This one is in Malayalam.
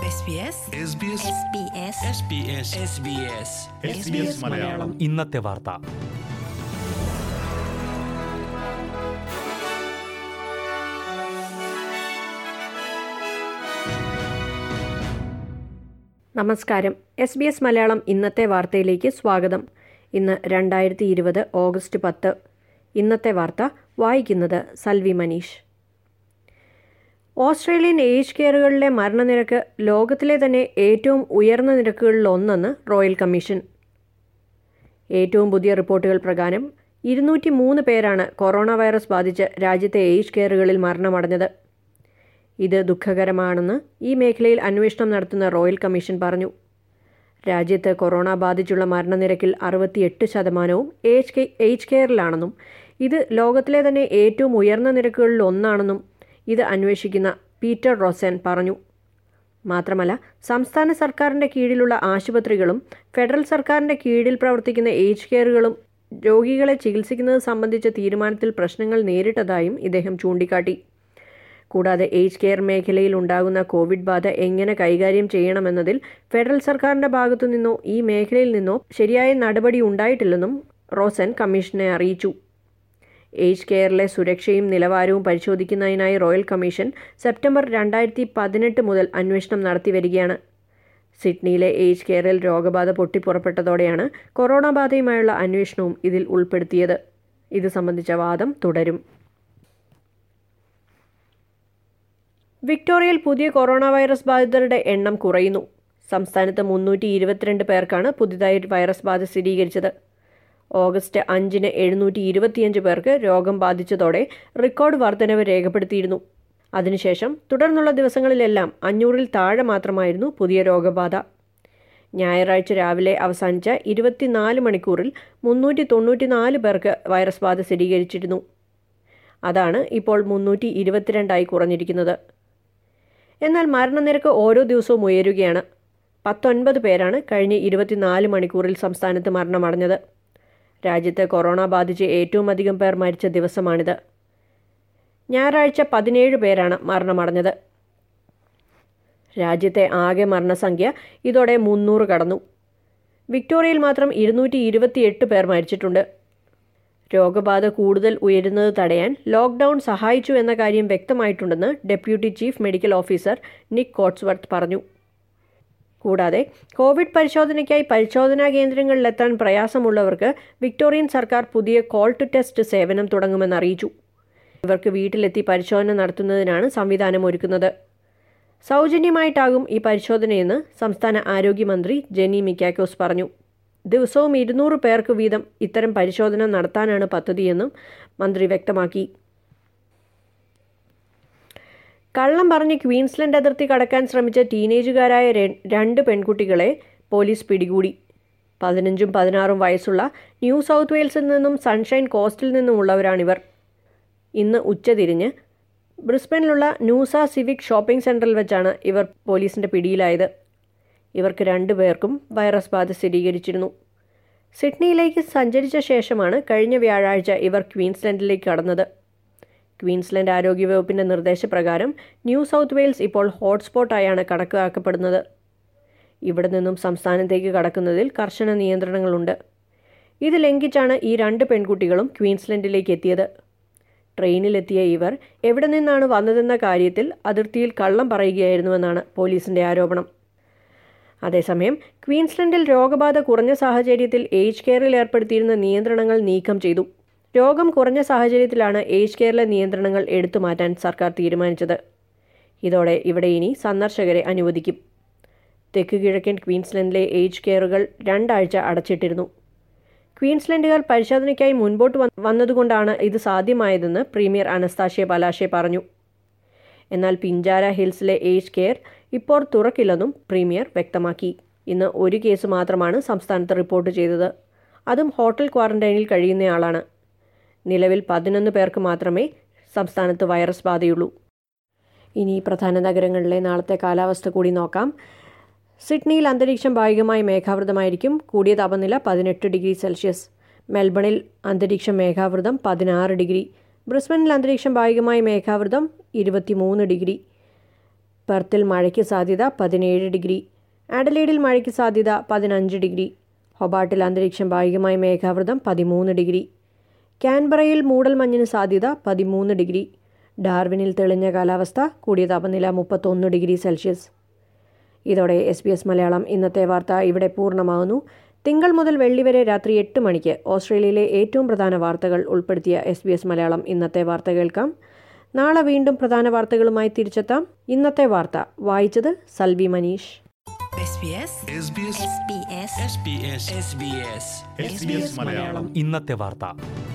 SBS SBS SBS SBS SBS SBS Malayalam ഇന്നത്തെ വാർത്ത നമസ്കാരം എസ് ബി എസ് മലയാളം ഇന്നത്തെ വാർത്തയിലേക്ക് സ്വാഗതം ഇന്ന് രണ്ടായിരത്തി ഇരുപത് ഓഗസ്റ്റ് പത്ത് ഇന്നത്തെ വാർത്ത വായിക്കുന്നത് സൽവി മനീഷ് ഓസ്ട്രേലിയൻ ഏജ് കെയറുകളിലെ മരണനിരക്ക് ലോകത്തിലെ തന്നെ ഏറ്റവും ഉയർന്ന നിരക്കുകളിലൊന്നെന്ന് റോയൽ കമ്മീഷൻ ഏറ്റവും പുതിയ റിപ്പോർട്ടുകൾ പ്രകാരം ഇരുന്നൂറ്റി മൂന്ന് പേരാണ് കൊറോണ വൈറസ് ബാധിച്ച് രാജ്യത്തെ ഏജ് കെയറുകളിൽ മരണമടഞ്ഞത് ഇത് ദുഃഖകരമാണെന്ന് ഈ മേഖലയിൽ അന്വേഷണം നടത്തുന്ന റോയൽ കമ്മീഷൻ പറഞ്ഞു രാജ്യത്ത് കൊറോണ ബാധിച്ചുള്ള മരണനിരക്കിൽ അറുപത്തിയെട്ട് ശതമാനവും ഏജ് കെ ഏജ് കെയറിലാണെന്നും ഇത് ലോകത്തിലെ തന്നെ ഏറ്റവും ഉയർന്ന നിരക്കുകളിൽ ഒന്നാണെന്നും ഇത് അന്വേഷിക്കുന്ന പീറ്റർ റോസൻ പറഞ്ഞു മാത്രമല്ല സംസ്ഥാന സർക്കാരിൻ്റെ കീഴിലുള്ള ആശുപത്രികളും ഫെഡറൽ സർക്കാരിൻ്റെ കീഴിൽ പ്രവർത്തിക്കുന്ന ഏജ് കെയറുകളും രോഗികളെ ചികിത്സിക്കുന്നത് സംബന്ധിച്ച തീരുമാനത്തിൽ പ്രശ്നങ്ങൾ നേരിട്ടതായും ഇദ്ദേഹം ചൂണ്ടിക്കാട്ടി കൂടാതെ ഏജ് കെയർ മേഖലയിൽ ഉണ്ടാകുന്ന കോവിഡ് ബാധ എങ്ങനെ കൈകാര്യം ചെയ്യണമെന്നതിൽ ഫെഡറൽ സർക്കാരിന്റെ ഭാഗത്തു നിന്നോ ഈ മേഖലയിൽ നിന്നോ ശരിയായ നടപടി ഉണ്ടായിട്ടില്ലെന്നും റോസൻ കമ്മീഷനെ അറിയിച്ചു ഏജ് കെയറിലെ സുരക്ഷയും നിലവാരവും പരിശോധിക്കുന്നതിനായി റോയൽ കമ്മീഷൻ സെപ്റ്റംബർ രണ്ടായിരത്തി പതിനെട്ട് മുതൽ അന്വേഷണം നടത്തി വരികയാണ് സിഡ്നിയിലെ ഏജ് കെയറിൽ രോഗബാധ പൊട്ടിപ്പുറപ്പെട്ടതോടെയാണ് കൊറോണ ബാധയുമായുള്ള അന്വേഷണവും ഇതിൽ ഉൾപ്പെടുത്തിയത് ഇത് സംബന്ധിച്ച വാദം തുടരും വിക്ടോറിയയിൽ പുതിയ കൊറോണ വൈറസ് ബാധിതരുടെ എണ്ണം കുറയുന്നു സംസ്ഥാനത്ത് മുന്നൂറ്റി ഇരുപത്തിരണ്ട് പേർക്കാണ് പുതിയതായി വൈറസ് ബാധ സ്ഥിരീകരിച്ചത് ഓഗസ്റ്റ് അഞ്ചിന് എഴുന്നൂറ്റി ഇരുപത്തിയഞ്ച് പേർക്ക് രോഗം ബാധിച്ചതോടെ റെക്കോർഡ് വർധനവ് രേഖപ്പെടുത്തിയിരുന്നു അതിനുശേഷം തുടർന്നുള്ള ദിവസങ്ങളിലെല്ലാം അഞ്ഞൂറിൽ താഴെ മാത്രമായിരുന്നു പുതിയ രോഗബാധ ഞായറാഴ്ച രാവിലെ അവസാനിച്ച ഇരുപത്തിനാല് മണിക്കൂറിൽ മുന്നൂറ്റി തൊണ്ണൂറ്റിനാല് പേർക്ക് വൈറസ് ബാധ സ്ഥിരീകരിച്ചിരുന്നു അതാണ് ഇപ്പോൾ മുന്നൂറ്റി ഇരുപത്തിരണ്ടായി കുറഞ്ഞിരിക്കുന്നത് എന്നാൽ മരണനിരക്ക് ഓരോ ദിവസവും ഉയരുകയാണ് പത്തൊൻപത് പേരാണ് കഴിഞ്ഞ ഇരുപത്തിനാല് മണിക്കൂറിൽ സംസ്ഥാനത്ത് മരണമടഞ്ഞത് രാജ്യത്ത് കൊറോണ ബാധിച്ച് ഏറ്റവും അധികം പേർ മരിച്ച ദിവസമാണിത് ഞായറാഴ്ച പതിനേഴ് പേരാണ് മരണമടഞ്ഞത് രാജ്യത്തെ ആകെ മരണസംഖ്യ ഇതോടെ മുന്നൂറ് കടന്നു വിക്ടോറിയയിൽ മാത്രം ഇരുന്നൂറ്റി ഇരുപത്തിയെട്ട് പേർ മരിച്ചിട്ടുണ്ട് രോഗബാധ കൂടുതൽ ഉയരുന്നത് തടയാൻ ലോക്ക്ഡൌൺ സഹായിച്ചു എന്ന കാര്യം വ്യക്തമായിട്ടുണ്ടെന്ന് deputy chief medical officer Nick Coatsworth പറഞ്ഞു കൂടാതെ കോവിഡ് പരിശോധനയ്ക്കായി പരിശോധനാ കേന്ദ്രങ്ങളിലെത്താൻ പ്രയാസമുള്ളവർക്ക് വിക്ടോറിയൻ സർക്കാർ പുതിയ കോൾ ടു ടെസ്റ്റ് സേവനം തുടങ്ങുമെന്ന് അറിയിച്ചു ഇവർക്ക് വീട്ടിലെത്തി പരിശോധന നടത്തുന്നതിനാണ് സംവിധാനം ഒരുക്കുന്നത് സൗജന്യമായിട്ടാകും ഈ പരിശോധനയെന്ന് സംസ്ഥാന ആരോഗ്യമന്ത്രി ജെനി മിക്കാക്കോസ് പറഞ്ഞു ദിവസവും ഇരുന്നൂറ് പേർക്ക് വീതം ഇത്തരം പരിശോധന നടത്താനാണ് പദ്ധതിയെന്നും മന്ത്രി വ്യക്തമാക്കി കള്ളം പറഞ്ഞ് ക്വീൻസ്ലൻഡ് അതിർത്തി കടക്കാൻ ശ്രമിച്ച ടീനേജുകാരായ രണ്ട് പെൺകുട്ടികളെ പോലീസ് പിടികൂടി പതിനഞ്ചും പതിനാറും വയസ്സുള്ള ന്യൂ സൗത്ത് വെയിൽസിൽ നിന്നും സൺഷൈൻ കോസ്റ്റിൽ നിന്നുമുള്ളവരാണിവർ ഇന്ന് ഉച്ചതിരിഞ്ഞ് ബ്രിസ്ബനിലുള്ള ന്യൂസ സിവിക് ഷോപ്പിംഗ് സെൻറ്ററിൽ വെച്ചാണ് ഇവർ പോലീസിൻ്റെ പിടിയിലായത് ഇവർക്ക് രണ്ടു പേർക്കും വൈറസ് ബാധ സ്ഥിരീകരിച്ചിരുന്നു സിഡ്നിയിലേക്ക് സഞ്ചരിച്ച ശേഷമാണ് കഴിഞ്ഞ വ്യാഴാഴ്ച ഇവർ ക്വീൻസ്ലൻഡിലേക്ക് കടന്നത് ക്വീൻസ്ലൻഡ് ആരോഗ്യവകുപ്പിൻ്റെ നിർദ്ദേശപ്രകാരം ന്യൂ സൗത്ത് വെയിൽസ് ഇപ്പോൾ ഹോട്ട്സ്പോട്ടായാണ് കണക്കാക്കപ്പെടുന്നത് ഇവിടെ നിന്നും സംസ്ഥാനത്തേക്ക് കടക്കുന്നതിൽ കർശന നിയന്ത്രണങ്ങളുണ്ട് ഇത് ലംഘിച്ചാണ് ഈ രണ്ട് പെൺകുട്ടികളും ക്വീൻസ്ലൻഡിലേക്ക് എത്തിയത് ട്രെയിനിലെത്തിയ ഇവർ എവിടെ നിന്നാണ് വന്നതെന്ന കാര്യത്തിൽ അതിർത്തിയിൽ കള്ളം പറയുകയായിരുന്നുവെന്നാണ് പോലീസിന്റെ ആരോപണം അതേസമയം ക്വീൻസ്ലൻഡിൽ രോഗബാധ കുറഞ്ഞ സാഹചര്യത്തിൽ ഏജ് കെയറിൽ ഏർപ്പെടുത്തിയിരുന്ന നിയന്ത്രണങ്ങൾ നീക്കം ചെയ്തു രോഗം കുറഞ്ഞ സാഹചര്യത്തിലാണ് ഏജ് കെയറിലെ നിയന്ത്രണങ്ങൾ എടുത്തു മാറ്റാൻ സർക്കാർ തീരുമാനിച്ചത് ഇതോടെ ഇവിടെ ഇനി സന്ദർശകരെ അനുവദിക്കും തെക്ക് കിഴക്കൻ ക്വീൻസ്ലൻഡിലെ ഏജ് കെയറുകൾ രണ്ടാഴ്ച അടച്ചിട്ടിരുന്നു ക്വീൻസ്ലൻഡുകാർ പരിശോധനയ്ക്കായി മുൻപോട്ട് വന്നതുകൊണ്ടാണ് ഇത് സാധ്യമായതെന്ന് പ്രീമിയർ അനസ്താഷ്യ പലാഷെ പറഞ്ഞു എന്നാൽ പിഞ്ചാര ഹിൽസിലെ ഏജ് കെയർ ഇപ്പോൾ തുറക്കില്ലെന്നും പ്രീമിയർ വ്യക്തമാക്കി ഇന്ന് ഒരു കേസ് മാത്രമാണ് സംസ്ഥാനത്ത് റിപ്പോർട്ട് ചെയ്തത് അതും ഹോട്ടൽ ക്വാറന്റൈനിൽ കഴിയുന്നയാളാണ് നിലവിൽ പതിനൊന്ന് പേർക്ക് മാത്രമേ സംസ്ഥാനത്ത് വൈറസ് ബാധയുള്ളൂ ഇനി പ്രധാന നഗരങ്ങളിലെ നാളത്തെ കാലാവസ്ഥ കൂടി നോക്കാം സിഡ്നിയിൽ അന്തരീക്ഷം ഭാഗികമായി മേഘാവൃതമായിരിക്കും കൂടിയ താപനില പതിനെട്ട് ഡിഗ്രി സെൽഷ്യസ് മെൽബണിൽ അന്തരീക്ഷം മേഘാവൃതം പതിനാറ് ഡിഗ്രി ബ്രിസ്ബനിൽ അന്തരീക്ഷം ഭാഗികമായി മേഘാവൃതം ഇരുപത്തിമൂന്ന് ഡിഗ്രി പെർത്തിൽ മഴയ്ക്ക് സാധ്യത പതിനേഴ് ഡിഗ്രി ആഡലേഡിൽ മഴയ്ക്ക് സാധ്യത പതിനഞ്ച് ഡിഗ്രി ഹൊബാട്ടിൽ അന്തരീക്ഷം ഭാഗികമായി മേഘാവൃതം പതിമൂന്ന് ഡിഗ്രി കാൻബറയിൽ മൂടൽമഞ്ഞിന് സാധ്യത പതിമൂന്ന് ഡിഗ്രി ഡാർവിനിൽ തെളിഞ്ഞ കാലാവസ്ഥ കൂടിയ താപനില മുപ്പത്തൊന്ന് ഡിഗ്രി സെൽഷ്യസ് ഇതോടെ എസ് ബി എസ് മലയാളം ഇന്നത്തെ വാർത്ത ഇവിടെ പൂർണ്ണമാകുന്നു തിങ്കൾ മുതൽ വെള്ളി വരെ രാത്രി എട്ട് മണിക്ക് ഓസ്ട്രേലിയയിലെ ഏറ്റവും പ്രധാന വാർത്തകൾ ഉൾപ്പെടുത്തിയ എസ് ബി എസ് മലയാളം ഇന്നത്തെ വാർത്ത കേൾക്കാം നാളെ വീണ്ടും പ്രധാന വാർത്തകളുമായി തിരിച്ചെത്താം ഇന്നത്തെ വാർത്ത വായിച്ചത് Salvi Manish SBS SBS SBS SBS SBS SBS Malayalam ഇന്നത്തെ വാർത്ത